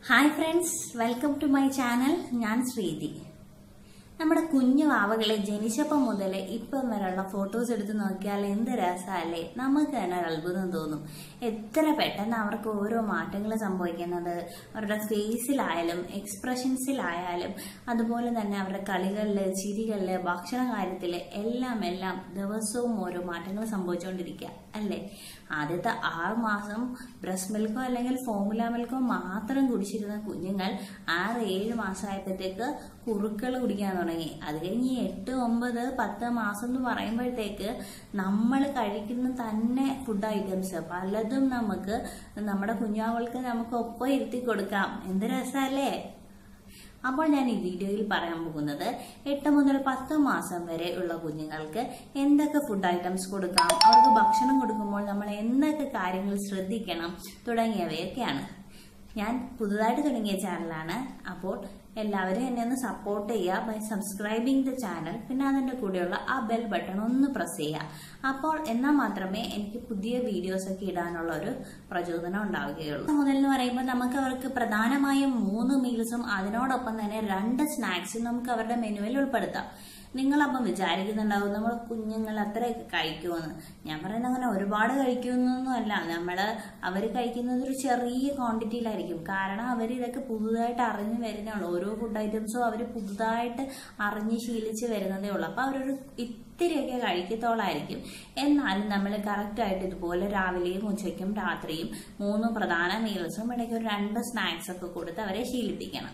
hi friends welcome to my channel ഞാൻ ശ്രീതി നമ്മുടെ കുഞ്ഞു വാവകളെ ജനിച്ചപ്പം മുതൽ ഇപ്പം വരെയുള്ള ഫോട്ടോസ് എടുത്ത് നോക്കിയാൽ എന്ത് രസമല്ലേ നമുക്ക് തന്നെ ഒരു അത്ഭുതം തോന്നും എത്ര പെട്ടെന്ന് അവർക്ക് ഓരോ മാറ്റങ്ങൾ സംഭവിക്കുന്നത് അവരുടെ ഫേസിലായാലും എക്സ്പ്രഷൻസിലായാലും അതുപോലെ തന്നെ അവരുടെ കളികളിൽ ചിരികളിൽ ഭക്ഷണ കാര്യത്തിൽ എല്ലാം എല്ലാം ദിവസവും ഓരോ മാറ്റങ്ങൾ സംഭവിച്ചുകൊണ്ടിരിക്കുക അല്ലേ ആദ്യത്തെ ആറ് മാസം ബ്രസ്റ്റ് മിൽക്കോ അല്ലെങ്കിൽ ഫോമുല മിൽക്കോ മാത്രം കുടിച്ചിരുന്ന കുഞ്ഞുങ്ങൾ ആറ് ഏഴ് മാസമായപ്പോഴത്തേക്ക് കുറുക്കൾ കുടിക്കാൻ തുടങ്ങി അത് കഴിഞ്ഞ് എട്ട് ഒമ്പത് പത്ത് മാസം എന്ന് പറയുമ്പോഴത്തേക്ക് നമ്മൾ കഴിക്കുന്ന തന്നെ ഫുഡ് ഐറ്റംസ് പലതും നമുക്ക് നമ്മുടെ കുഞ്ഞാവൾക്ക് നമുക്ക് ഒപ്പം ഇരുത്തി കൊടുക്കാം എന്ത് രസമല്ലേ അപ്പോൾ ഞാൻ ഈ വീഡിയോയിൽ പറയാൻ പോകുന്നത് എട്ട് മുതൽ പത്ത് മാസം വരെ ഉള്ള കുഞ്ഞുങ്ങൾക്ക് എന്തൊക്കെ ഫുഡ് ഐറ്റംസ് കൊടുക്കാം അവർക്ക് ഭക്ഷണം കൊടുക്കുമ്പോൾ നമ്മൾ എന്തൊക്കെ കാര്യങ്ങൾ ശ്രദ്ധിക്കണം തുടങ്ങിയവയൊക്കെയാണ് ഞാൻ പുതുതായിട്ട് തുടങ്ങിയ ചാനലാണ് അപ്പോൾ എല്ലാവരും എന്നെ ഒന്ന് സപ്പോർട്ട് ചെയ്യുക ബൈ സബ്സ്ക്രൈബിംഗ് ദ ചാനൽ പിന്നെ അതിൻ്റെ കൂടെയുള്ള ആ ബെൽ ബട്ടൺ ഒന്ന് പ്രസ് ചെയ്യുക അപ്പോൾ എന്നാൽ മാത്രമേ എനിക്ക് പുതിയ വീഡിയോസ് ഒക്കെ ഇടാനുള്ള ഒരു പ്രചോദനം ഉണ്ടാവുകയുള്ളൂ മുതൽ എന്ന് പറയുമ്പോൾ നമുക്ക് അവർക്ക് പ്രധാനമായും മൂന്ന് മീൽസും അതിനോടൊപ്പം തന്നെ രണ്ട് സ്നാക്സും നമുക്ക് അവരുടെ മെനുവിൽ ഉൾപ്പെടുത്താം നിങ്ങളപ്പം വിചാരിക്കുന്നുണ്ടാവും നമ്മൾ കുഞ്ഞുങ്ങൾ അത്രയൊക്കെ കഴിക്കുമെന്ന് ഞാൻ പറയുന്നത് അങ്ങനെ ഒരുപാട് കഴിക്കുമെന്നൊന്നും അല്ല നമ്മൾ അവർ കഴിക്കുന്നത് ഒരു ചെറിയ ക്വാണ്ടിറ്റിയിലായിരിക്കും കാരണം അവർ ഇതൊക്കെ പുതുതായിട്ട് അറിഞ്ഞു വരുന്നേ ഉള്ളൂ ഓരോ ഫുഡ് ഐറ്റംസും അവർ പുതുതായിട്ട് അറിഞ്ഞ് ശീലിച്ച് വരുന്നതേ ഉള്ളൂ അപ്പോൾ അവരൊരു ഇത്തിരിയൊക്കെ കഴിക്കത്തോളായിരിക്കും എന്നാലും നമ്മൾ കറക്റ്റായിട്ട് ഇതുപോലെ രാവിലെയും ഉച്ചയ്ക്കും രാത്രിയും മൂന്ന് പ്രധാന മീൽസും ഇടയ്ക്ക് ഒരു രണ്ട് സ്നാക്സ് ഒക്കെ കൊടുത്ത് അവരെ ശീലിപ്പിക്കണം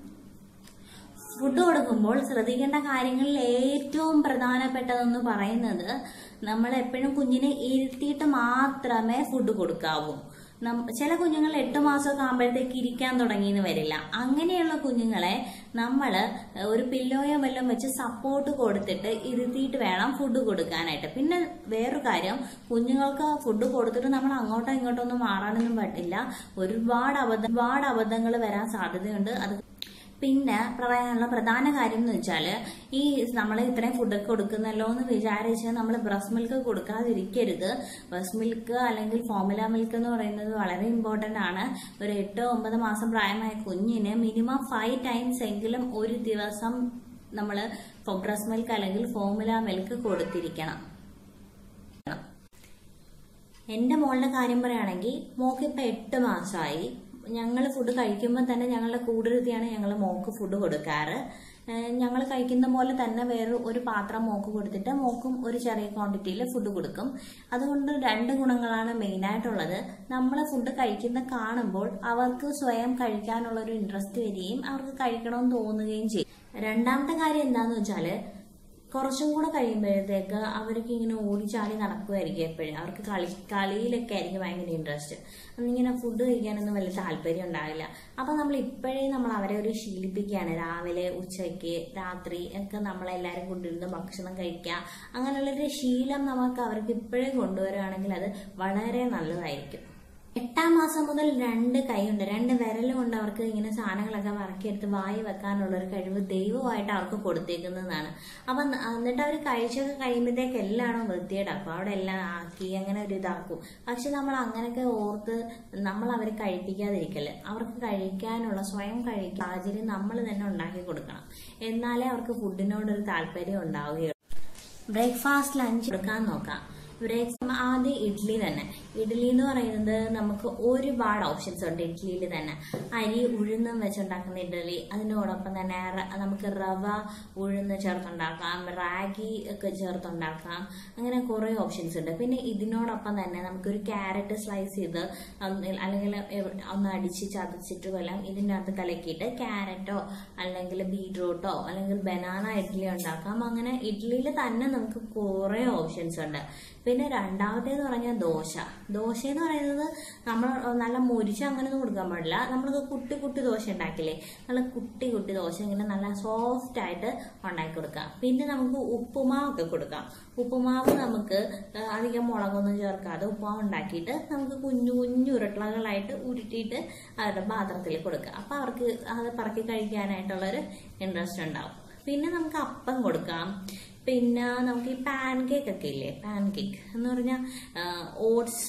ഫുഡ് കൊടുക്കുമ്പോൾ ശ്രദ്ധിക്കേണ്ട കാര്യങ്ങളിൽ ഏറ്റവും പ്രധാനപ്പെട്ടതെന്ന് പറയുന്നത് നമ്മൾ എപ്പോഴും കുഞ്ഞിനെ ഇരുത്തിയിട്ട് മാത്രമേ ഫുഡ് കൊടുക്കാവൂ ചില കുഞ്ഞുങ്ങൾ എട്ട് മാസമൊക്കെ ആകുമ്പോഴത്തേക്ക് ഇരിക്കാൻ തുടങ്ങിയെന്ന് വരില്ല അങ്ങനെയുള്ള കുഞ്ഞുങ്ങളെ നമ്മൾ ഒരു പില്ലോയോ വല്ലതും വെച്ച് സപ്പോർട്ട് കൊടുത്തിട്ട് ഇരുത്തിയിട്ട് വേണം ഫുഡ് കൊടുക്കാനായിട്ട് പിന്നെ വേറൊരു കാര്യം കുഞ്ഞുങ്ങൾക്ക് ഫുഡ് കൊടുത്തിട്ട് നമ്മൾ അങ്ങോട്ടോ ഇങ്ങോട്ടോ ഒന്നും മാറാനൊന്നും പറ്റില്ല ഒരുപാട് അബദ്ധം ഒരുപാട് അബദ്ധങ്ങൾ വരാൻ സാധ്യതയുണ്ട് അത് പിന്നെ പറയാനുള്ള പ്രധാന കാര്യം എന്ന് വെച്ചാൽ ഈ നമ്മൾ ഇത്രയും ഫുഡൊക്കെ കൊടുക്കുന്നല്ലോ എന്ന് വിചാരിച്ച് നമ്മൾ ബ്രസ്റ്റ് മിൽക്ക് കൊടുക്കാതിരിക്കരുത് ബ്രസ്റ്റ് മിൽക്ക് അല്ലെങ്കിൽ ഫോമുല മിൽക്ക് എന്ന് പറയുന്നത് വളരെ ഇമ്പോർട്ടന്റ് ആണ് ഒരു എട്ട് ഒമ്പത് മാസം പ്രായമായ കുഞ്ഞിന് മിനിമം ഫൈവ് ടൈംസ് എങ്കിലും ഒരു ദിവസം നമ്മൾ ബ്രസ്റ്റ് മിൽക്ക് അല്ലെങ്കിൽ ഫോമുല മിൽക്ക് കൊടുത്തിരിക്കണം എന്റെ മോളുടെ കാര്യം പറയുകയാണെങ്കിൽ മോക്കിപ്പോ എട്ട് മാസമായി ഞങ്ങൾ ഫുഡ് കഴിക്കുമ്പോൾ തന്നെ ഞങ്ങളുടെ കൂടിരുത്തിയാണ് ഞങ്ങൾ മോക്ക് ഫുഡ് കൊടുക്കാറ് ഞങ്ങൾ കഴിക്കുന്ന പോലെ തന്നെ വേറെ ഒരു പാത്രം മോക്ക് കൊടുത്തിട്ട് മോക്കും ഒരു ചെറിയ ക്വാണ്ടിറ്റിയിൽ ഫുഡ് കൊടുക്കും അതുകൊണ്ട് രണ്ട് ഗുണങ്ങളാണ് മെയിനായിട്ടുള്ളത് നമ്മൾ ഫുഡ് കഴിക്കുന്ന കാണുമ്പോൾ അവർക്ക് സ്വയം കഴിക്കാനുള്ള ഒരു ഇൻട്രസ്റ്റ് വരികയും അവർക്ക് കഴിക്കണമെന്ന് തോന്നുകയും ചെയ്യും രണ്ടാമത്തെ കാര്യം എന്താന്ന് വെച്ചാൽ കുറച്ചും കൂടെ കഴിയുമ്പോഴത്തേക്ക് അവർക്ക് ഇങ്ങനെ ഓടിച്ചാടി നടക്കുമായിരിക്കും എപ്പോഴും അവർക്ക് കളി കളിയിലൊക്കെ ആയിരിക്കും ഭയങ്കര ഇൻട്രസ്റ്റ് അന്നിങ്ങനെ ഫുഡ് കഴിക്കാനൊന്നും വലിയ താല്പര്യം ഉണ്ടാവില്ല അപ്പം നമ്മൾ ഇപ്പോഴേ നമ്മൾ അവരെ ഒരു ശീലിപ്പിക്കുകയാണ് രാവിലെ ഉച്ചയ്ക്ക് രാത്രി ഒക്കെ നമ്മളെല്ലാവരും കൊണ്ടിരുന്ന് ഭക്ഷണം കഴിക്കുക അങ്ങനെയുള്ളൊരു ശീലം നമുക്ക് അവർക്ക് ഇപ്പോഴേ കൊണ്ടുവരികയാണെങ്കിൽ അത് വളരെ നല്ലതായിരിക്കും എട്ടാം മാസം മുതൽ രണ്ട് കൈയുണ്ട് രണ്ട് വിരലും കൊണ്ട് അവർക്ക് ഇങ്ങനെ സാധനങ്ങളൊക്കെ വറക്കിയെടുത്ത് വായി വെക്കാനുള്ള ഒരു കഴിവ് ദൈവമായിട്ട് അവർക്ക് കൊടുത്തേക്കുന്നതാണ് അപ്പം എന്നിട്ട് അവർ കഴിച്ചൊക്കെ കഴിയുമ്പോഴത്തേക്ക് എല്ലാണോ വൃത്തിയേടാക്കും അവിടെ എല്ലാം ആക്കി അങ്ങനെ ഒരു ഇതാക്കും പക്ഷെ നമ്മൾ അങ്ങനെയൊക്കെ ഓർത്ത് നമ്മൾ അവരെ കഴിപ്പിക്കാതിരിക്കല് അവർക്ക് കഴിക്കാനുള്ള സ്വയം കഴിക്കാൻ സാഹചര്യം നമ്മൾ തന്നെ ഉണ്ടാക്കി കൊടുക്കണം എന്നാലേ അവർക്ക് ഫുഡിനോടൊരു താല്പര്യം ഉണ്ടാവുകയുള്ളൂ ബ്രേക്ക്ഫാസ്റ്റ് ലഞ്ച് കൊടുക്കാൻ നോക്കാം ബ്രേക്ക് ആദ്യം ഇഡ്ഡലി തന്നെ ഇഡ്ഡലി എന്ന് പറയുന്നത് നമുക്ക് ഒരുപാട് ഓപ്ഷൻസ് ഉണ്ട് ഇഡ്ഡലിയിൽ തന്നെ അരി ഉഴുന്നും വെച്ചുണ്ടാക്കുന്ന ഇഡ്ഡലി അതിനോടൊപ്പം തന്നെ നമുക്ക് റവ ഉഴുന്ന് ചേർത്തുണ്ടാക്കാം റാഗി ഒക്കെ ചേർത്തുണ്ടാക്കാം അങ്ങനെ കുറേ ഓപ്ഷൻസ് ഉണ്ട് പിന്നെ ഇതിനോടൊപ്പം തന്നെ നമുക്കൊരു ക്യാരറ്റ് സ്ലൈസ് ചെയ്ത് അല്ലെങ്കിൽ ഒന്ന് അടിച്ച് ചതച്ചിട്ട് വല്ലതും ഇതിൻ്റെ അകത്ത് കലക്കിയിട്ട് ക്യാരറ്റോ അല്ലെങ്കിൽ ബീട്രൂട്ടോ അല്ലെങ്കിൽ ബനാന ഇഡ്ഡലി ഉണ്ടാക്കാം അങ്ങനെ ഇഡ്ഡലിയിൽ തന്നെ നമുക്ക് കുറേ ഓപ്ഷൻസ് ഉണ്ട് പിന്നെ രണ്ടാമത്തേന്ന് പറഞ്ഞാൽ ദോശ ദോശ എന്ന് പറയുന്നത് നമ്മൾ നല്ല മുരിച്ച് അങ്ങനെ ഒന്നും കൊടുക്കാൻ പാടില്ല നമ്മൾക്ക് കുട്ടി കുട്ടി ദോശ ഉണ്ടാക്കില്ലേ നല്ല കുട്ടി കുട്ടി ദോശ ഇങ്ങനെ നല്ല സോഫ്റ്റ് ആയിട്ട് ഉണ്ടാക്കി കൊടുക്കാം പിന്നെ നമുക്ക് ഉപ്പുമാവൊക്കെ കൊടുക്കാം ഉപ്പുമാവ് നമുക്ക് അധികം മുളകൊന്നും ചേർക്കാതെ ഉപ്പുമാവ് ഉണ്ടാക്കിയിട്ട് നമുക്ക് കുഞ്ഞു കുഞ്ഞു ഉരുളകളായിട്ട് ഉരുട്ടിയിട്ട് അവരുടെ പാത്രത്തിൽ കൊടുക്കാം അപ്പം അവർക്ക് അത് പറക്കി കഴിക്കാനായിട്ടുള്ളൊരു ഇൻട്രസ്റ്റ് ഉണ്ടാവും പിന്നെ നമുക്ക് അപ്പം കൊടുക്കാം പിന്നെ നമുക്ക് ഈ പാൻ കേക്ക് ഒക്കെ ഇല്ലേ പാൻ കേക്ക് എന്ന് പറഞ്ഞാൽ ഓട്സും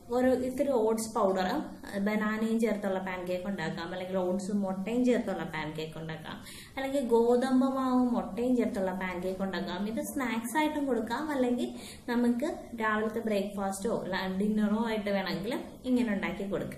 ഒരു ഇത്തിരി ഓട്സ് പൗഡർ ബനാനയും ചേർത്തുള്ള പാൻ കേക്ക് ഉണ്ടാക്കാം അല്ലെങ്കിൽ ഓട്സും മുട്ടയും ചേർത്തുള്ള പാൻ കേക്ക് ഉണ്ടാക്കാം അല്ലെങ്കിൽ ഗോതമ്പ് മാവും മുട്ടയും ചേർത്തുള്ള പാൻ കേക്ക് ഉണ്ടാക്കാം ഇത് സ്നാക്സ് ആയിട്ടും കൊടുക്കാം അല്ലെങ്കിൽ നമുക്ക് രാവിലത്തെ ബ്രേക്ക്ഫാസ്റ്റോ ഡിന്നറോ ആയിട്ട് വേണമെങ്കിൽ ഇങ്ങനെ ഉണ്ടാക്കി കൊടുക്കാം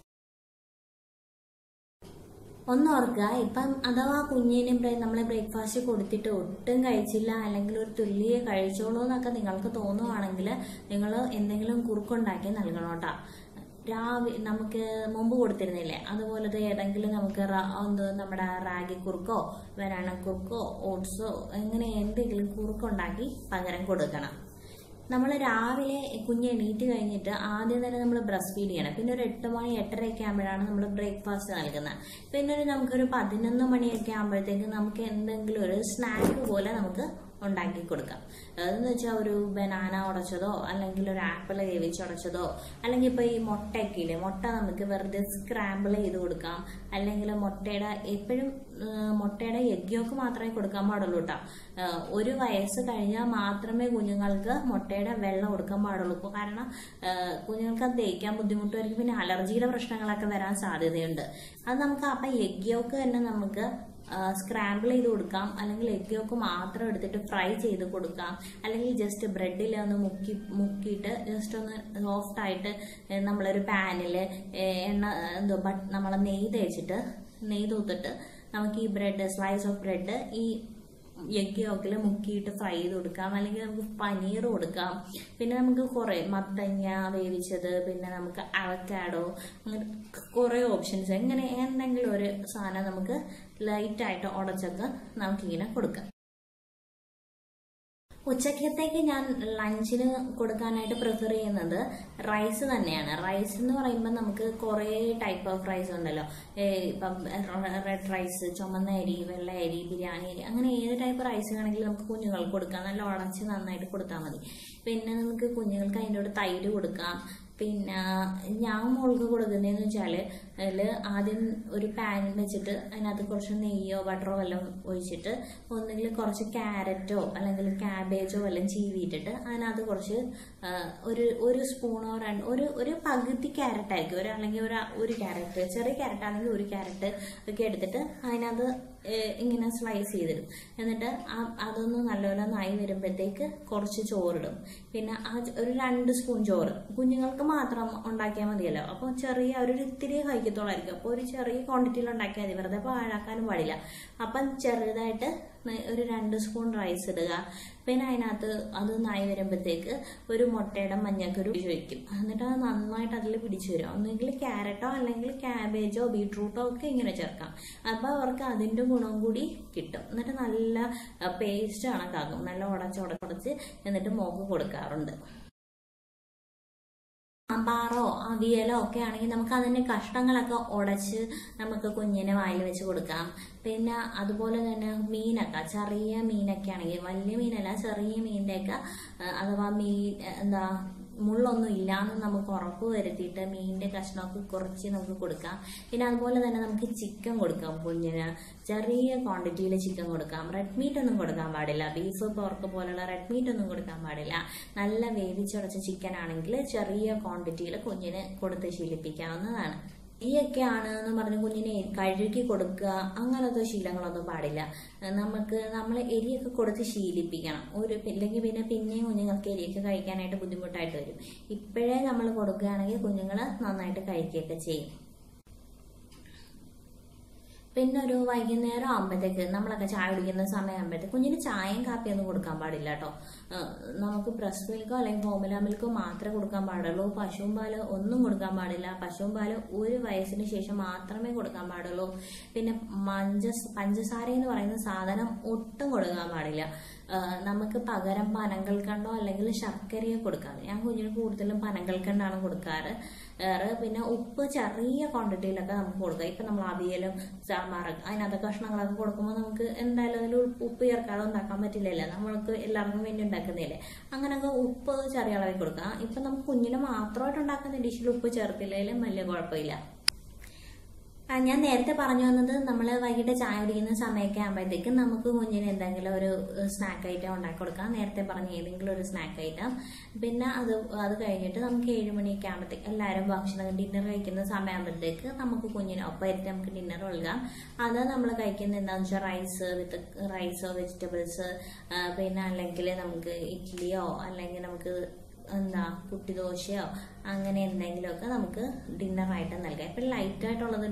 ഒന്നോർക്കുക ഇപ്പം അഥവാ കുഞ്ഞിന് നമ്മൾ ബ്രേക്ക്ഫാസ്റ്റ് കൊടുത്തിട്ട് ഒട്ടും കഴിച്ചില്ല അല്ലെങ്കിൽ ഒരു തുല്ലിയെ കഴിച്ചോളൂ എന്നൊക്കെ നിങ്ങൾക്ക് തോന്നുവാണെങ്കിൽ നിങ്ങൾ എന്തെങ്കിലും കുറുക്കുണ്ടാക്കി നൽകണം കേട്ടോ രാവിലെ നമുക്ക് മുമ്പ് കൊടുത്തിരുന്നില്ലേ അതുപോലത്തെ ഏതെങ്കിലും നമുക്ക് റ- എന്ത് നമ്മുടെ റാഗി കുറുക്കോ ബനാന കുറുക്കോ ഓട്സോ അങ്ങനെ എന്തെങ്കിലും കുറുക്കുണ്ടാക്കി പകരം കൊടുക്കണം നമ്മൾ രാവിലെ കുഞ്ഞ് എണീറ്റ് കഴിഞ്ഞിട്ട് ആദ്യം തന്നെ നമ്മൾ ബ്രസ്റ്റ് ഫീഡ് ചെയ്യണം പിന്നെ ഒരു എട്ട് മണി എട്ടരയൊക്കെ ആകുമ്പോഴാണ് നമ്മൾ ബ്രേക്ക്ഫാസ്റ്റ് നൽകുന്നത് പിന്നെ ഒരു നമുക്കൊരു പതിനൊന്ന് മണിയൊക്കെ ആകുമ്പോഴത്തേക്ക് നമുക്ക് എന്തെങ്കിലും ഒരു സ്നാക്ക് പോലെ നമുക്ക് ഉണ്ടാക്കി കൊടുക്കാം അതെന്ന് വെച്ചാൽ ഒരു ബനാന ഉടച്ചതോ അല്ലെങ്കിൽ ഒരു ആപ്പിൾ വേവിച്ചുടച്ചതോ അല്ലെങ്കിൽ ഇപ്പോൾ ഈ മുട്ടയൊക്കെ ഇല്ലേ മുട്ട നമുക്ക് വെറുതെ സ്ക്രാമ്പിൾ ചെയ്ത് കൊടുക്കാം അല്ലെങ്കിൽ മുട്ടയുടെ എപ്പോഴും മുട്ടയുടെ എഗ് യോക്ക് മാത്രമേ കൊടുക്കാൻ പാടുള്ളൂ കേട്ടോ ഒരു വയസ്സ് കഴിഞ്ഞാൽ മാത്രമേ കുഞ്ഞുങ്ങൾക്ക് മുട്ടയുടെ വെള്ളം കൊടുക്കാൻ പാടുള്ളൂ ഇപ്പൊ കാരണം ആ, കുഞ്ഞുങ്ങൾക്ക് അത് ദഹിക്കാൻ ബുദ്ധിമുട്ടുമായിരിക്കും പിന്നെ അലർജിയുടെ പ്രശ്നങ്ങളൊക്കെ വരാൻ സാധ്യതയുണ്ട് അത് നമുക്ക് അപ്പം എഗ് യോക്ക് തന്നെ നമുക്ക് സ്ക്രാമ്പിൾ ചെയ്ത് കൊടുക്കാം അല്ലെങ്കിൽ എഗ് യോക്ക് മാത്രം എടുത്തിട്ട് ഫ്രൈ ചെയ്ത് കൊടുക്കാം അല്ലെങ്കിൽ ജസ്റ്റ് ബ്രെഡിൽ ഒന്ന് മുക്കി മുക്കിയിട്ട് ജസ്റ്റ് ഒന്ന് സോഫ്റ്റ് ആയിട്ട് ഏ, നമ്മളൊരു പാനിൽ എണ്ണ എന്തോ ബട്ട് നമ്മളെ നെയ്യ് തേച്ചിട്ട് നെയ്യ് തൂത്തിട്ട് നമുക്ക് ഈ ബ്രെഡ് സ്ലൈസ് ഓഫ് ബ്രെഡ് ഈ എഗ് യോക്കിൽ മുക്കിയിട്ട് ഫ്രൈ ചെയ്ത് കൊടുക്കാം അല്ലെങ്കിൽ നമുക്ക് പനീർ കൊടുക്കാം പിന്നെ നമുക്ക് കുറേ മത്തങ്ങ വേവിച്ചത് പിന്നെ നമുക്ക് അവക്കാഡോ അങ്ങനെ കുറേ ഓപ്ഷൻസ് എങ്ങനെ എന്തെങ്കിലും ഒരു സാധനം നമുക്ക് ലൈറ്റായിട്ട് ഉടച്ചൊക്കെ നമുക്കിങ്ങനെ കൊടുക്കാം ഉച്ചക്കത്തേക്ക് ഞാൻ ലഞ്ചിന് കൊടുക്കാനായിട്ട് പ്രിഫർ ചെയ്യുന്നത് റൈസ് തന്നെയാണ് റൈസ് എന്ന് പറയുമ്പോൾ നമുക്ക് കുറേ ടൈപ്പ് ഓഫ് റൈസ് ഉണ്ടല്ലോ ഏ, ഇപ്പം റെഡ് റൈസ് ചുമന്ന അരി വെള്ള അരി ബിരിയാണി അരി അങ്ങനെ ഏത് ടൈപ്പ് റൈസ് വേണമെങ്കിലും നമുക്ക് കുഞ്ഞുങ്ങൾക്ക് കൊടുക്കാം നല്ല ഉടച്ച് നന്നായിട്ട് കൊടുത്താൽ മതി പിന്നെ നമുക്ക് കുഞ്ഞുങ്ങൾക്ക് അതിൻ്റെ കൂടെ തൈര് കൊടുക്കാം പിന്നെ ഞാൻ മോൾക്ക് കൊടുക്കുന്നതെന്ന് വെച്ചാൽ അതിൽ ആദ്യം ഒരു പാൻ വെച്ചിട്ട് അതിനകത്ത് കുറച്ച് നെയ്യോ ബട്ടറോ വല്ലതും ഒഴിച്ചിട്ട് ഒന്നുകിൽ കുറച്ച് ക്യാരറ്റോ അല്ലെങ്കിൽ ക്യാബേജോ വല്ലതും ചീവിയിട്ടിട്ട് അതിനകത്ത് കുറച്ച് ആ, ഒരു ഒരു സ്പൂണോ രണ്ട് ഒരു ഒരു പകുതി ക്യാരറ്റ് ആയിരിക്കും ഒരു അല്ലെങ്കിൽ ഒരു ഒരു ക്യാരറ്റ് ചെറിയ ക്യാരറ്റ് ആണെങ്കിൽ ഒരു ക്യാരറ്റ് ഒക്കെ എടുത്തിട്ട് അതിനകത്ത് ഏ, ഇങ്ങനെ സ്ലൈസ് ചെയ്തിടും എന്നിട്ട് ആ- അതൊന്ന് നല്ലപോലെ നായി വരുമ്പോഴത്തേക്ക് കുറച്ച് ചോറിടും പിന്നെ ആ ച- ഒരു രണ്ട് സ്പൂൺ ചോറ് കുഞ്ഞുങ്ങൾക്ക് മാത്രം ഉണ്ടാക്കിയാൽ മതിയല്ലോ അപ്പോൾ ചെറിയ ഒരു ഇത്തിരി കഴിക്കത്തോളായിരിക്കും അപ്പോൾ ഒരു ചെറിയ ക്വാണ്ടിറ്റിയിൽ ഉണ്ടാക്കിയാൽ മതി വെറുതെ പാഴാക്കാനും പാടില്ല അപ്പം ചെറുതായിട്ട് ന- ഒരു രണ്ട് സ്പൂൺ റൈസ് ഇടുക പിന്നെ അതിനകത്ത് അത് നായി വരുമ്പോഴത്തേക്ക് ഒരു മുട്ടയുടെ മഞ്ഞക്കുരു ഒഴിക്കും എന്നിട്ട് അത് നന്നായിട്ട് അതിൽ പിടിച്ചു വരും ഒന്നുകിൽ ക്യാരറ്റോ അല്ലെങ്കിൽ ക്യാബേജോ ബീട്രൂട്ടോ ഒക്കെ ഇങ്ങനെ ചേർക്കാം അപ്പോൾ അവർക്ക് അതിൻ്റെ ഗുണം കൂടി കിട്ടും എന്നിട്ട് നല്ല പേസ്റ്റ് കണക്കാക്കും നല്ല ഉടച്ച് ഉടച്ച് എന്നിട്ട് മോക്ക് കൊടുക്കാറുണ്ട് സാമ്പാറോ അവിയലോ ഒക്കെ ആണെങ്കിൽ നമുക്ക് അതിന്റെ കഷ്ണങ്ങളൊക്കെ ഉടച്ച് നമുക്ക് കുഞ്ഞിനെ വായിൽ വെച്ച് കൊടുക്കാം പിന്നെ അതുപോലെ തന്നെ മീനൊക്കെ ചെറിയ മീനൊക്കെ ആണെങ്കിൽ വലിയ മീനല്ല ചെറിയ മീനിൻ്റെയൊക്കെ അഥവാ മീൻ എന്താ മുള്ളൊന്നും ഇല്ലാന്ന് നമുക്ക് ഉറപ്പ് വരുത്തിയിട്ട് മീനിന്റെ കഷ്ണമൊക്കെ കുറച്ച് നമുക്ക് കൊടുക്കാം പിന്നെ അതുപോലെ തന്നെ നമുക്ക് ചിക്കൻ കൊടുക്കാം കുഞ്ഞിന് ചെറിയ ക്വാണ്ടിറ്റിയിൽ ചിക്കൻ കൊടുക്കാം റെഡ് മീറ്റ് ഒന്നും കൊടുക്കാൻ പാടില്ല ബീഫ് പോർക്ക് പോലുള്ള റെഡ് മീറ്റ് ഒന്നും കൊടുക്കാൻ പാടില്ല നല്ല വേവിച്ചുടച്ച ചിക്കൻ ആണെങ്കിൽ ചെറിയ ക്വാണ്ടിറ്റിയിൽ കുഞ്ഞിന് കൊടുത്ത് ശീലിപ്പിക്കാവുന്നതാണ് എരിയൊക്കെയാണ് എന്ന് പറഞ്ഞ് കുഞ്ഞിനെ കഴുകി കൊടുക്കുക അങ്ങനത്തെ ശീലങ്ങളൊന്നും പാടില്ല നമുക്ക് നമ്മൾ എരിയൊക്കെ കൊടുത്ത് ശീലിപ്പിക്കണം ഒരു ഇല്ലെങ്കിൽ പിന്നെ പിന്നെയും കുഞ്ഞുങ്ങൾക്ക് എരിയൊക്കെ കഴിക്കാനായിട്ട് ബുദ്ധിമുട്ടായിട്ട് വരും ഇപ്പോഴേ നമ്മൾ കൊടുക്കുകയാണെങ്കിൽ കുഞ്ഞുങ്ങൾ നന്നായിട്ട് കഴിക്കുകയൊക്കെ ചെയ്യും പിന്നെ ഒരു വൈകുന്നേരം ആകുമ്പോഴത്തേക്ക് നമ്മളൊക്കെ ചായ കുടിക്കുന്ന സമയമാകുമ്പോഴത്തേക്ക് കുഞ്ഞിന് ചായയും കാപ്പിയൊന്നും കൊടുക്കാൻ പാടില്ല കേട്ടോ നമുക്ക് ബ്രസ്റ്റ് മിൽക്കോ അല്ലെങ്കിൽ ഫോമുല മിൽക്കോ മാത്രമേ കൊടുക്കാൻ പാടുള്ളൂ പശുവും പാല് ഒന്നും കൊടുക്കാൻ പാടില്ല പശുവും പാല് ഒരു വയസ്സിന് ശേഷം മാത്രമേ കൊടുക്കാൻ പാടുള്ളൂ പിന്നെ മഞ്ച പഞ്ചസാര എന്ന് പറയുന്ന സാധനം ഒട്ടും കൊടുക്കാൻ പാടില്ല ആ, നമുക്ക് പകരം പനങ്കൽക്കണ്ടോ അല്ലെങ്കിൽ ശർക്കരയോ കൊടുക്കാം ഞാൻ കുഞ്ഞിന് കൂടുതലും പനങ്കൽക്കണ്ടാണ് കൊടുക്കാറ് ഏറെ പിന്നെ ഉപ്പ് ചെറിയ ക്വാണ്ടിറ്റിയിലൊക്കെ നമുക്ക് കൊടുക്കാം ഇപ്പൊ നമ്മൾ അവിയലും സാമ്പാറൊക്കെ അതിനകത്ത് കഷ്ണങ്ങളൊക്കെ കൊടുക്കുമ്പോൾ നമുക്ക് എന്തായാലും അതിൽ ഉപ്പ് ചേർക്കാതെ ഉണ്ടാക്കാൻ പറ്റില്ലല്ലോ നമ്മൾക്ക് എല്ലാവർക്കും വേണ്ടി ഉണ്ടാക്കുന്നില്ലേ അങ്ങനെയൊക്കെ ഉപ്പ് ചെറിയ അളവിൽ കൊടുക്കാം ഇപ്പൊ നമുക്ക് കുഞ്ഞിന് മാത്രമായിട്ട് ഉണ്ടാക്കുന്ന ഡിഷിൽ ഉപ്പ് ചേർത്തില്ലെങ്കിലും വലിയ കുഴപ്പമില്ല ആ, ഞാൻ നേരത്തെ പറഞ്ഞു വന്നത് നമ്മൾ വൈകിട്ട് ചായ കുടിക്കുന്ന സമയമൊക്കെ ആകുമ്പോഴത്തേക്കും നമുക്ക് കുഞ്ഞിന് എന്തെങ്കിലും ഒരു സ്നാക്ക് ഐറ്റം ഉണ്ടാക്കി കൊടുക്കാം നേരത്തെ പറഞ്ഞ ഏതെങ്കിലും ഒരു സ്നാക്ക് ഐറ്റം പിന്നെ അത് അത് കഴിഞ്ഞിട്ട് നമുക്ക് ഏഴ് മണിയൊക്കെ ആകുമ്പോഴത്തേക്ക് എല്ലാവരും ഭക്ഷണം ഡിന്നർ കഴിക്കുന്ന സമയമാകുമ്പോഴത്തേക്ക് നമുക്ക് കുഞ്ഞിന് ഒപ്പമായിട്ട് നമുക്ക് ഡിന്നർ നൽകാം അത് നമ്മൾ കഴിക്കുന്നത് എന്താണെന്ന് വെച്ചാൽ റൈസ് വിത്ത് റൈസോ വെജിറ്റബിൾസ് പിന്നെ അല്ലെങ്കിൽ നമുക്ക് ഇഡ്ഡലിയോ അല്ലെങ്കിൽ നമുക്ക് എന്താ കുട്ടി ദോശയോ അങ്ങനെ എന്തെങ്കിലുമൊക്കെ നമുക്ക് ഡിന്നറായിട്ട് നൽകാം ഇപ്പം ലൈറ്റായിട്ടുള്ളത്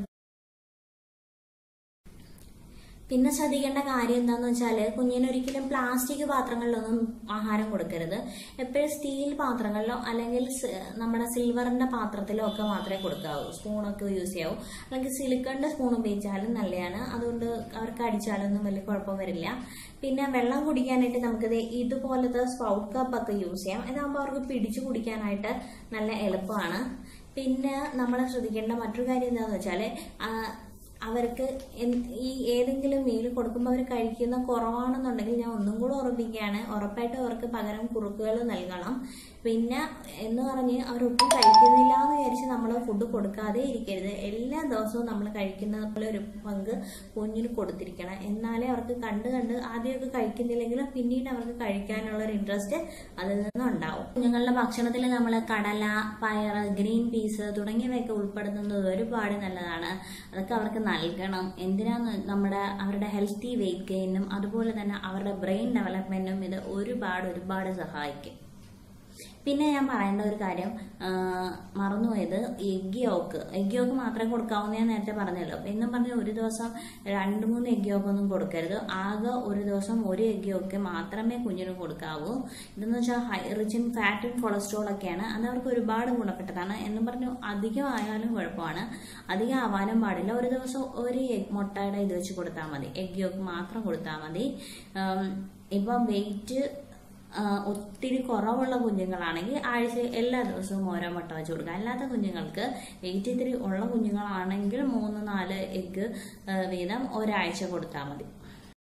പിന്നെ ശ്രദ്ധിക്കേണ്ട കാര്യം എന്താന്ന് വെച്ചാൽ കുഞ്ഞിന് ഒരിക്കലും പ്ലാസ്റ്റിക് പാത്രങ്ങളിലൊന്നും ആഹാരം കൊടുക്കരുത് എപ്പോഴും സ്റ്റീൽ പാത്രങ്ങളിലോ അല്ലെങ്കിൽ സ് നമ്മുടെ സിൽവറിന്റെ പാത്രത്തിലോ ഒക്കെ മാത്രമേ കൊടുക്കാവൂ സ്പൂണൊക്കെ യൂസ് ചെയ്യാവൂ അല്ലെങ്കിൽ സിലിക്കണിന്റെ സ്പൂൺ ഉപയോഗിച്ചാലും നല്ലതാണ് അതുകൊണ്ട് അവർക്ക് അടിച്ചാലൊന്നും വലിയ കുഴപ്പം വരില്ല പിന്നെ വെള്ളം കുടിക്കാനായിട്ട് നമുക്കിത് ഇതുപോലത്തെ സ്പൗട്ട് കപ്പ് ഒക്കെ യൂസ് ചെയ്യാം ഇതാകുമ്പോൾ അവർക്ക് പിടിച്ചു കുടിക്കാനായിട്ട് നല്ല എളുപ്പമാണ് പിന്നെ നമ്മൾ ശ്രദ്ധിക്കേണ്ട മറ്റൊരു കാര്യം എന്താണെന്ന് വെച്ചാൽ അവർക്ക് എന്ത് ഈ ഏതെങ്കിലും മീൽ കൊടുക്കുമ്പോൾ അവർ കഴിക്കുന്ന കുറവാണെന്നുണ്ടെങ്കിൽ ഞാൻ ഒന്നും കൂടെ ഉറപ്പിക്കുകയാണ് ഉറപ്പായിട്ടും അവർക്ക് പകരം കുറുക്കുകൾ നൽകണം പിന്നെ എന്ന് പറഞ്ഞ് അവർ ഒട്ടും കഴിക്കുന്നില്ല എന്ന് വിചാരിച്ച് നമ്മൾ ഫുഡ് കൊടുക്കാതെ ഇരിക്കരുത് എല്ലാ ദിവസവും നമ്മൾ കഴിക്കുന്ന പോലെ ഒരു പങ്ക് കുഞ്ഞിന് കൊടുത്തിരിക്കണം എന്നാലേ അവർക്ക് കണ്ട് കണ്ട് ആദ്യമൊക്കെ കഴിക്കുന്നില്ലെങ്കിലും പിന്നീട് അവർക്ക് കഴിക്കാനുള്ള ഒരു ഇൻട്രസ്റ്റ് അതിൽ നിന്ന് ഉണ്ടാവും കുഞ്ഞുങ്ങളുടെ ഭക്ഷണത്തിൽ നമ്മൾ കടല പയർ ഗ്രീൻ പീസ് തുടങ്ങിയവയൊക്കെ ഉൾപ്പെടുത്തുന്നത് ഒരുപാട് നല്ലതാണ് അതൊക്കെ അവർക്ക് നൽകണം എന്തിനാന്ന് നമ്മുടെ അവരുടെ ഹെൽത്തി വെയിറ്റ് ഗെയിനും അതുപോലെ തന്നെ അവരുടെ ബ്രെയിൻ ഡെവലപ്മെന്റിനും ഇത് ഒരുപാട് ഒരുപാട് സഹായിക്കും പിന്നെ ഞാൻ പറയേണ്ട ഒരു കാര്യം ആ, മറന്നുപോയത് എഗ് യോക്ക് എഗ് യോക്ക് മാത്രമേ കൊടുക്കാവൂ ഞാൻ നേരത്തെ പറഞ്ഞല്ലോ എന്നും പറഞ്ഞ് ഒരു ദിവസം രണ്ട് മൂന്ന് എഗ് യോക്ക് ഒന്നും കൊടുക്കരുത് ആകെ ഒരു ദിവസം ഒരു എഗ് യോക്ക് മാത്രമേ കുഞ്ഞിന് കൊടുക്കാവൂ ഇതെന്ന് വെച്ചാൽ high rich in fat and cholesterol ഒക്കെയാണ് അത് അവർക്ക് ഒരുപാട് ഗുണപ്പെട്ടതാണ് എന്നും പറഞ്ഞു അധികം ആയാലും കുഴപ്പമാണ് അധികം ആവാനും പാടില്ല ഒരു ദിവസം ഒരു egg മുട്ടയുടെ ഇത് വെച്ച് കൊടുത്താൽ മതി എഗ് യോക്ക് മാത്രം കൊടുത്താൽ മതി ഉം, ഇപ്പം വെയിറ്റ് ആ, ഒത്തിരി കുറവുള്ള കുഞ്ഞുങ്ങളാണെങ്കിൽ ആഴ്ച എല്ലാ ദിവസവും ഓരോ മുട്ട വെച്ച് കൊടുക്കുക അല്ലാത്ത കുഞ്ഞുങ്ങൾക്ക് വെയിറ്റ് ഇത്തിരി ഉള്ള കുഞ്ഞുങ്ങളാണെങ്കിൽ മൂന്ന് നാല് എഗ്ഗ് വീതം ഒരാഴ്ച കൊടുത്താൽ മതി